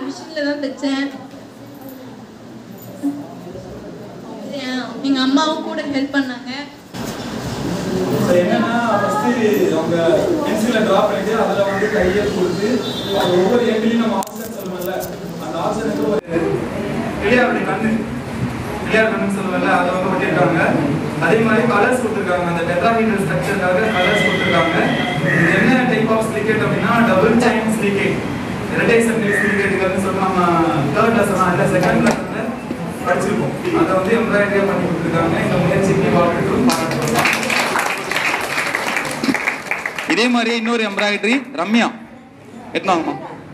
மிஷினில் தான் தைச்சேன் என்- எங்க அம்மாவும் கூட ஹெல்ப் பண்ணாங்க So, என்னன்னா ஃபர்ஸ்ட் அவங்க பென்சிலை டிரா பண்ணிட்டு அதுல வந்து கையை கொடுத்து அது ஒவ்வொரு எண்ட்லயும் நம்ம ஆப்ஷன் சொல்லுவோம்ல அந்த ஆப்ஷனுக்கு ஒரு பிள்ளையாருடைய கண்ணு பிள்ளையார் கண்ணு சொல்லுவோம்ல அதை வந்து ஒட்டியிருக்காங்க அதே மாதிரி கலர்ஸ் கொடுத்துருக்காங்க அந்த டெட்ராஹீட்ரல் ஸ்ட்ரக்சருக்காக கலர்ஸ் கொடுத்துருக்காங்க இது என்ன டைப் ஆஃப் ஸ்லிகேட் அப்படின்னா டபுள் டைம் ஸ்லிகேட் இரட்டை சங்கிலி ஸ்லிகேட்டுக்கு சொல்லி நம்ம தேர்ட் லெசன் இல்லை செகண்ட் லெசன்ல படிச்சிருக்கோம் அதை வந்து எம்ப்ராய்டரியா பண்ணி கொடுத்துருக்காங்க இந்த முயற்சிக்கு வாழ்த்துக்கள் பாராட்டுறோம் இதே மாதிரியே இன்னொரு எம்ப்ராய்டரி ரம்யா எத்தனாங்கம்மா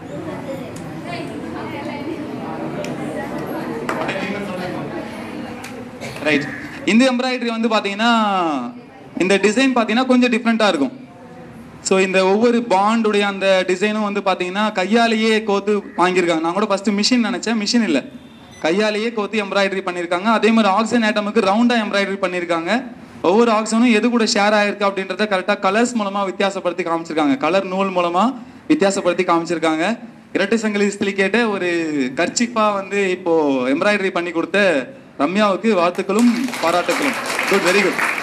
ரைட் இந்த எம்ப்ராய்டரி வந்து பார்த்தீங்கன்னா இந்த டிசைன் பார்த்தீங்கன்னா கொஞ்சம் டிஃப்ரெண்ட்டாக இருக்கும் ஸோ இந்த ஒவ்வொரு பாண்டுடைய அந்த டிசைனும் வந்து பார்த்தீங்கன்னா கையாலேயே கோத்து வாங்கியிருக்காங்க நான் கூட ஃபஸ்ட்டு மிஷின் நினச்சேன் மிஷின் இல்லை கையாலேயே கோத்து எம்ப்ராய்டரி பண்ணியிருக்காங்க அதே மாதிரி ஆக்சன் ஐட்டமுக்கு ரவுண்டாக எம்ப்ராய்டரி பண்ணியிருக்காங்க ஒவ்வொரு ஆக்சனும் எது கூட ஷேர் ஆயிருக்கு அப்படின்றத கரெக்டாக கலர்ஸ் மூலமாக வித்தியாசப்படுத்தி காமிச்சிருக்காங்க கலர் நூல் மூலமாக வித்தியாசப்படுத்தி காமிச்சிருக்காங்க இரட்டை சங்கிலி ஸ்திலிக்கேட்ட ஒரு கர்ச்சிப்பாக வந்து இப்போ எம்ப்ராய்டரி பண்ணி கொடுத்த ரம்யாவுக்கு வாழ்த்துக்களும் பாராட்டுக்களும் குட் வெரி குட்